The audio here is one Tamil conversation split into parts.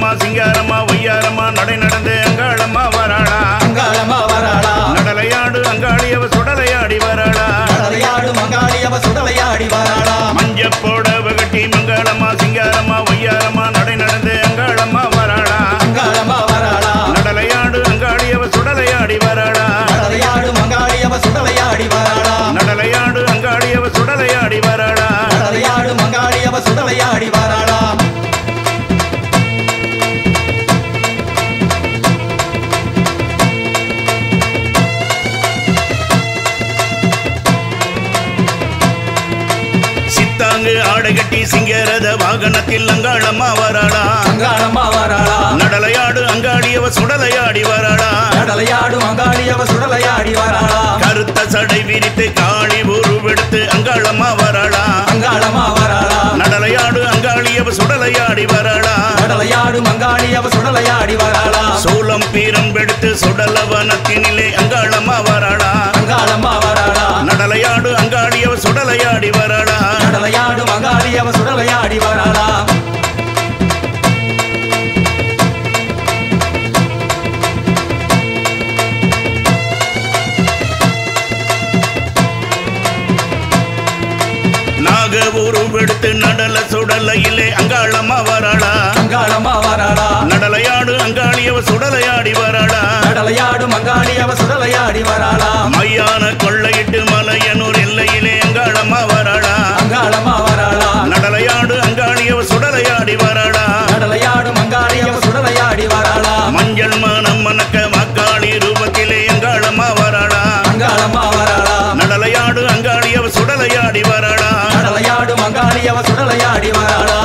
அங்காளம்மா சிங்காரம்மா ஒய்யாரம்மா நடை நடந்து அங்காளம்மா வராளா அங்காளம்மா வராளா நடலையாடு அங்காளியவ சுடலையாடி வராளா கடலையாடு மங்காளி அவ சுடலையாடி வராளா மஞ்ச போடவ கட்டி மங்காளம்மா சிங்காரம்மா ஒய்யாரம்மா நடை நடந்து அங்காளம்மா வராளா அங்காளம்மா வராளா நடலையாடு அங்காளியவ சுடலையாடி வராளா கடலையாடு மங்காளி அவ சுடலையாடி வராளா நடலையாடு அங்காளியவ சுடலையாடி வராளா கடலையாடு மங்காளி அவ சுடலையாடி வராளா சித்தாங்கு ஆடை கட்டி சிங்கரத வாகனத்தில் அங்காளம்மா வராளா அங்காளம்மா வராளா நடலையாடு அங்காளியவ சுடலையாடி வராளா கடலையாடு மங்காளி அவ சுடலையாடி வராளா கருத்த சடை விரித்து காளி உருவெடுத்து அங்காளம்மா வராளா அங்காளம்மா வராளா நடலையாடு அங்காளியவ சுடலையாடி வராளா கடலையாடு மங்காளி அவ சுடலையாடி வராளா சூலம் பீரம்பெடுத்து சுடலவனத்தினிலே அங்காளம்மா வராளா அங்காளம்மா வராளா நடலையாடு அங்காளியவ சுடலையாடி வராளா கடலையாடு மங்காளி அவ சுடலையாடி வராளா நாக உருவெடுத்து நடல சுடலையிலே அங்காளம்மா வராளா அங்காளம்மா வராளா நடலையாடு அங்காளியவ சுடலையாடி வராளா கடலையாடு மங்காளி அவ சுடலையாடி வராளா மையான கொள்ளையிட்டு மலையனூர் எல்லையிலே அங்காளம்மா வராளா அங்காளம்மா வராளா நடலையாடு அங்காளியவ சுடலையாடி வராளா கடலையாடு மங்காளி அவ சுடலையாடி வராளா மஞ்சள் மனம் மணக்க மக்காளி ரூபத்திலே அங்காளம்மா வராளா அங்காளம்மா வராளா நடலையாடு அங்காளியவ சுடலையாடி வராளா கடலையாடு மங்காளி அவ சுடலையாடி வராளா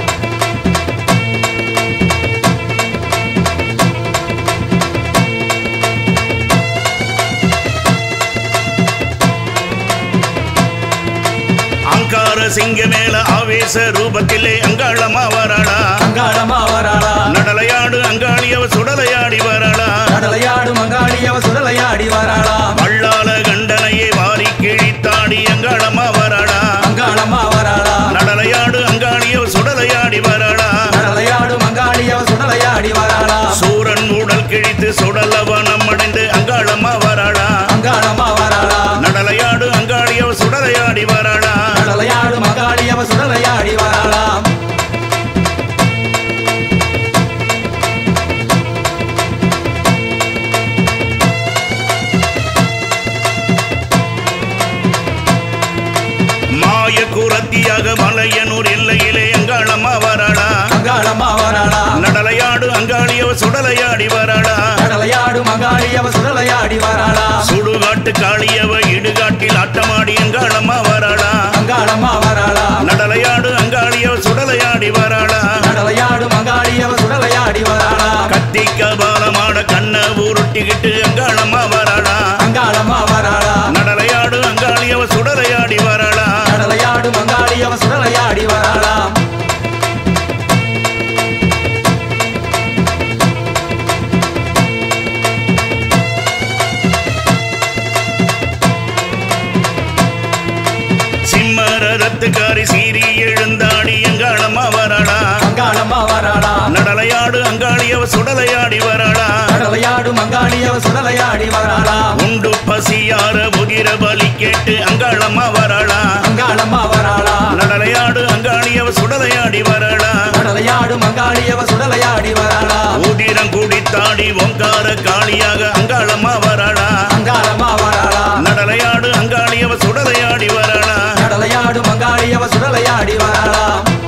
அங்கார சிங்க மேல ஆவேச ரூபத்திலே அங்காளம்மா வராளா அங்காளம்மா வராளா நடலையாடு அங்காளியவ சுடலையாடி வராளா கடலையாடு மங்காளி அவ சுடலையாடி வராளா வள்ளால கண்டனையே வாரி கிழித்தாடி அங்காளம்மா வராளா அங்காளம்மா வராளா நடலையாடு அங்காளியவ சுடலையாடி வராளா கடலையாடு மங்காளி அவ சுடலையாடி வராளா சூரன் உடல் கிழித்து சுடலவனம் அடைந்து அங்காளம்மா வராளா அங்காளம்மா வராளா நடலையாடு அங்காளியவ சுடலையாடி வராளா கடலையாடு மங்காளி அவ சுடலையாடி வராளா மாய குரத்தியாக மலையனூர் எல்லையிலே அங்காளம்மா வராளா அங்காளம்மா வராளா நடலையாடு அங்காளியவ சுடலையாடி வராளா கடலையாடு மங்காளி அவ சுடலையாடி வராளா சுடுகாட்டு காளியவ இடுகாட்டில் ஆட்டமாடி அங்காளம்மா வராளா அங்காளம்மா வராளா நடலையாடு அங்காளியவ சுடலையாடி வராளா கடலையாடு மங்காளி அவ சுடலையாடி வராளா கத்தி கபாலமாட கண்ண உருட்டிக்கிட்டு அங்காளம்மா வராளா அங்காளம்மா வராளா நடலையாடு அங்காளியவ சுடலையாடி வராளா கடலையாடு மங்காளி அவ சுடலையாடி வராளா சிம்ம ரதத்துக்காரி சீறி எழுந்தாடி அங்காளம்மா வராளா அங்காளம்மா வராளா நடலையாடு அங்காளியவ சுடலையாடி வராளா கடலையாடு மங்காளி அவ சுடலையாடி வராளா உண்டு பசியார உதிர பலி கேட்டு அங்காளம்மா வராளா அங்காளம்மா வராளா நடலையாடு அங்காளியவ சுடலையாடி வராளா கடலையாடு மங்காளி அவ சுடலையாடி வராளா உதிரம் குடித்தாடி ஓங்கார காளியாக அங்காளம்மா வராளா அங்காளம்மா வராளா நடலையாடு அங்காளியவ சுடலையாடி வராளா கடலையாடு மங்காளி அவ சுடலையாடி வராளா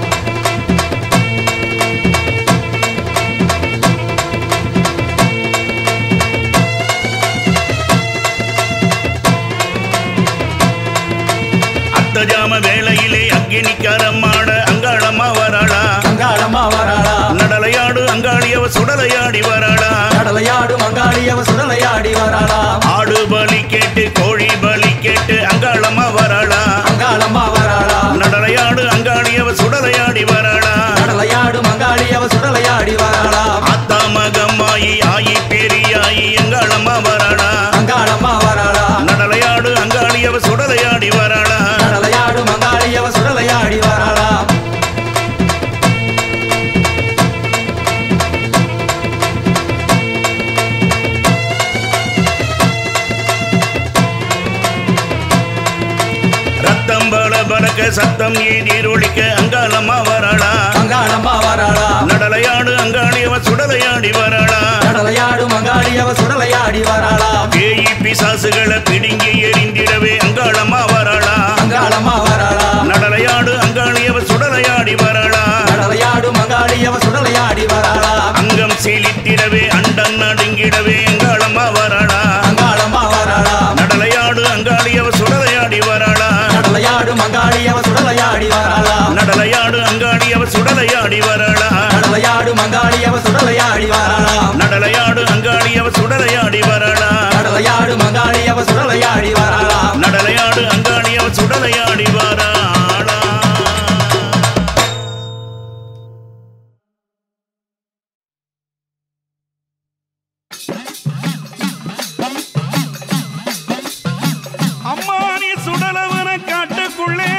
அத்தஜாம வேளையிலே அக்கினிக்கரமாட அங்காளம்மா வராளா அங்காளம்மா வராளா நடலையாடு அங்காளியவ சுடலையாடி வராளா கடலையாடு மங்காளி அவ சுடலையாடி வராளா ஆடு பலி கேட்டு கோழி பலி கேட்டு அங்காளம்மா வராளா அங்காளம்மா வராளா நடலையாடு அங்காளியவ சுடலையாடி வராளா கடலையாடு மங்காளி அவ சுடலையாடி வராளா அத்தா மகம்மாயி ஆயி பெரியாயி அங்காளம்மா வராளா அங்காளம்மா வராளா நடலையாடு அங்காளியவ சுடலையாடி வராளா கடலையாடு மங்காளி அவ சுடலையாடி வராளா முழக்க சத்தம் எதிரொலிக்க அங்காளம்மா வராளா அங்காளம்மா வராளா நடலையாடு அங்காளியவ சுடலையாடி வராளா கடலையாடு மங்காளி அவ சுடலையாடி வராளா பேயி பிசாசுகளை பிடுங்கி எரிந்திடவே அங்காளம்மா வராளா அங்காளம்மா வராளா நடலையாடு அங்காளியவ சுடலையாடி வராளா கடலையாடு மங்காளி அவ சுடலையாடி வராளா அங்கம் சீலித்திடவே அண்டன் நடுங்கிடவே அங்காளம்மா வராளா அங்காளம்மா வராளா நடலையாடு அங்காளியவ சுடலையாடி வராளா கடலையாடு மங்காளி அவ சுடலையாடி வராளா நடலையாடு அங்காளியவ சுடலையாடி வராளா கடலையாடு மங்காளி அவ சுடலையாடி வராளா நடலையாடு அங்காளியவ சுடலையாடி வராளா கடலையாடு மங்காளி அவ சுடலையாடி வராளா நடலையாடு அங்காளியவ சுடலையாடி வராளா அம்மா நீ சுடலவன காட்டுக்குள்ளே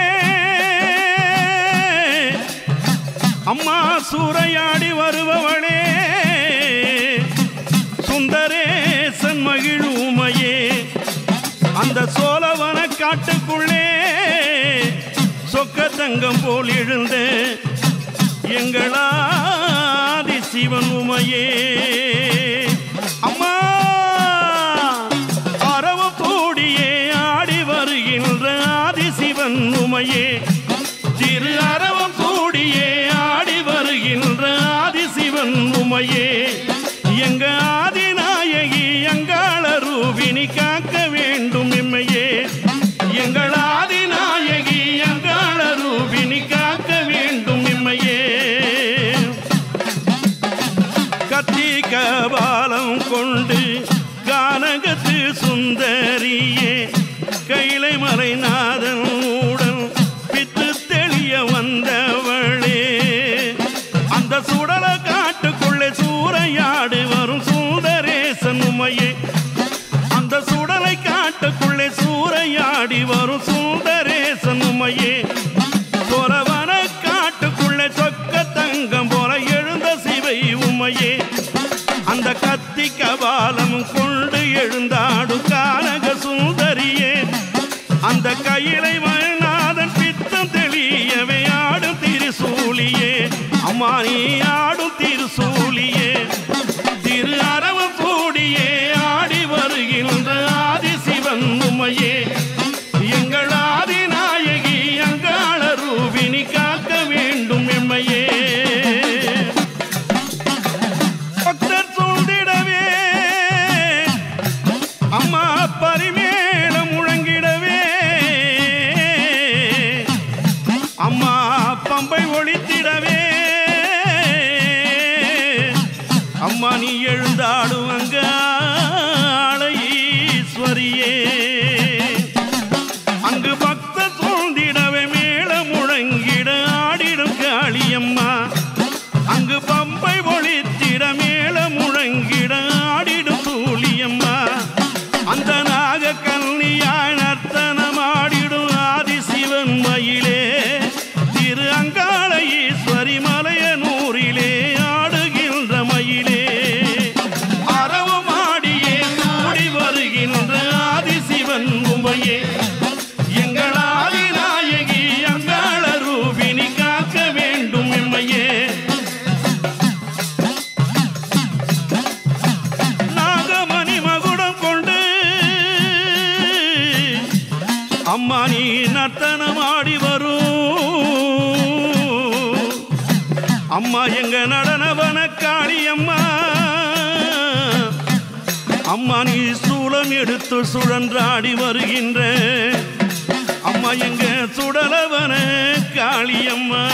அம்மா சூறையாடி வருபவளே சுந்தரேசன் மகிழ் உமையே அந்த சோழவன காட்டுக்குள்ளே சொக்க தங்கம் போல் எழுந்த எங்களாதி சிவன் உமையே அம்மா அரவ கூடியே ஆடி வருகின்ற ஆதிசிவன் உமையே திரு அரவம் கூடியே ஆடி வருகின்ற ஆதிசிவன் உமையே எங்க ஆதிநாயகி அங்காள ரூபினி காக்க வேண்டும் எம்மையே எங்கள் ஆதிநாயகி அங்காள ரூபினி காக்க வேண்டும் எம்மையே கத்தி கபாலம் கொண்டு கானகத்து சுந்தரியே கைலை மலைநாதன் உடன் பித்து தெளிய வந்தவளே அந்த சுடல காட்டுக்குள்ளே சூறையாடு வரும் சுந்தரேசன் உமையே அந்த சுடலை காட்டுக்குள்ளே சூறையாடி வரும் சுந்தரேசன் உமையே சொரவன காட்டுக்குள்ளே சொக்க தங்கம் போல எழுந்த சிவை உமையே அந்த கத்தி கபாலம் கொண்டு எழுந்தாடு கானக சுந்தரியே அந்த கையிலை மயநாதன் பித்தம் தெளியவே ஆடும் திருசூலியே அம்மா நீ ஆடும் திருசூலியே திரு அரவம் கூடியே ஆடி வருகின்ற ஆதிசிவன் உமையே எங்கள் ஆதிநாயகி அங்காள ரூபினி காக்க வேண்டும் எம்மையே பக்தர் சூழ்ந்திடவே அம்மா பரிமேளம் முழங்கிடவே அம்மா பம்பை ஒழித்திடவே அம்மா நீ எழுந்தாடும் அங்காள ஈஸ்வரியே அங்கு பக்த சூழ்ந்திடவே மேல முழங்கிட ஆடிடும் காளியம்மா அங்கு பம்பை ஒழித்திட மேல முழங்கிட ஆடிடும் சூழியம்மா அந்த நாக கல்னியாய் நர்த்தனமாடிடும் ஆதிசிவன் மயிலே திரு அங்காள ஈஸ்வரி மலையனூரிலே ஆடுகின்ற மயிலே அறவமாடியே கூடி வருகின்ற ஆதிசிவன் உமையே எங்கள் ஆதிநாயகி அங்காள ரூபினி காக்க வேண்டும் எம்மையே நாகமணி மகுடம் கொண்டு அம்மா நீ நர்த்தனமாடி வரும் அம்மா எங்க நடனவன காளி அம்மா அம்மா நீ சூலம் எடுத்து சுழன்றாடி வருகின்ற அம்மா எங்க சுடலவன காளியம்மா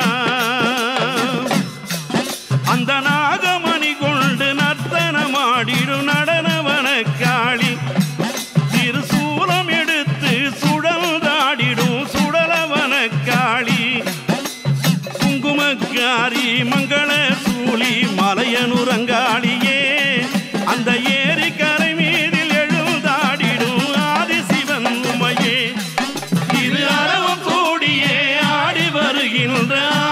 அந்த நாகமணி கொண்டு நர்த்தனமாடிடும் நடனவன காளி திருசூலம் எடுத்து சுழன்றாடிடும் சுடலவன காளி குங்குமக்காரி மங்கள சூழி மலையனுரங்காளியே அந்த ஏரி கரை மீதில் எழுந்தாடிடும் ஆதிசிவன் உமையே திரு அரவம் கூடியே ஆடி வருகின்ற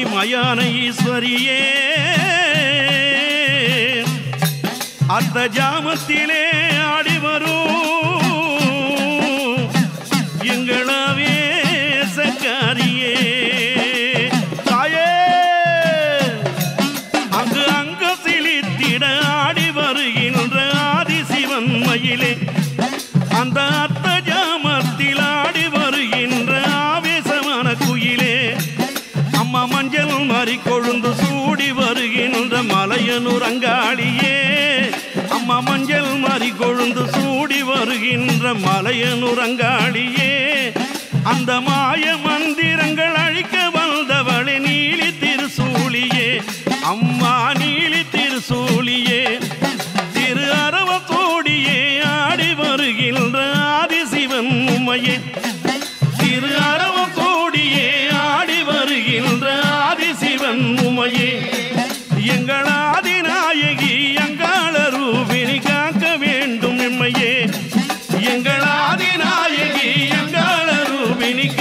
மயான ஈஸ்வரியே அந்த ஜாமத்திலே ஆடி வரும் எங்களாவே சக்காரியே தாயே அங்கு அங்க சிலித்திட ஆடி வருகின்ற ஆதிசிவன் மயிலே அந்த அத்த ஜாமத்தில் ஆடி வருகின்ற ஆவேசமான குயிலே அம்மா மஞ்சள் மாறி கொழுந்து சூடி வருகின்ற மலையனூர் அங்காளியே அம்மா மஞ்சள் மாறி கொழுந்து சூடி வருகின்ற மலையனூர் அங்காளியே அந்த மாய மந்திரங்கள் அழிக்க வந்தவளே நீலி திருசூலியே அம்மா நீலி திருசூலியே திரு அரவத்தோடியே ஆடி வருகின்ற ஆதிசிவன் உமையே திரு அரவத்தோடியே ஆடி வருகின்ற ஆதிசிவன் உமையே எங்கள் ஆதிநாயகி எங்காள ரூபினி காக்க வேண்டும் எம்மையே எங்கள் ஆதிநாயகி எங்காள ரூபினி